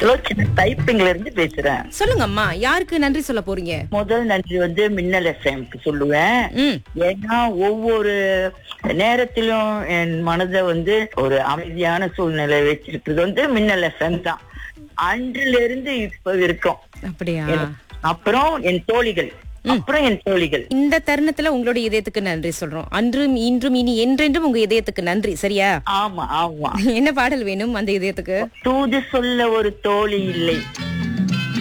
சுலோச்சனா டைப்பிங்ல இருந்து பேசுறேன் சொல்லுங்க அம்மா யாருக்கு நன்றி சொல்ல போறீங்க முதல் நன்றி வந்து மின்னல் எஃப்எம்க்கு சொல்லுவேன் ம் ஏன்னா ஒவ்வொரு நேரத்திலும் என் மனதை வந்து ஒரு அமைதியான சூழ்நிலை வச்சிருக்கிறது வந்து மின்னல் எஃப்எம் தான் அன்றிலிருந்து இருந்து இப்ப இருக்கும் அப்படியா அப்புறம் என் தோழிகள் அப்புறம் என் தோழிகள் இந்த தருணத்துல உங்களோட இதயத்துக்கு நன்றி சொல்றோம் அன்றும் இன்றும் இனி என்றென்றும் உங்க இதயத்துக்கு நன்றி சரியா ஆமா ஆமா என்ன பாடல் வேணும் அந்த இதயத்துக்கு தூது சொல்ல ஒரு தோழி இல்லை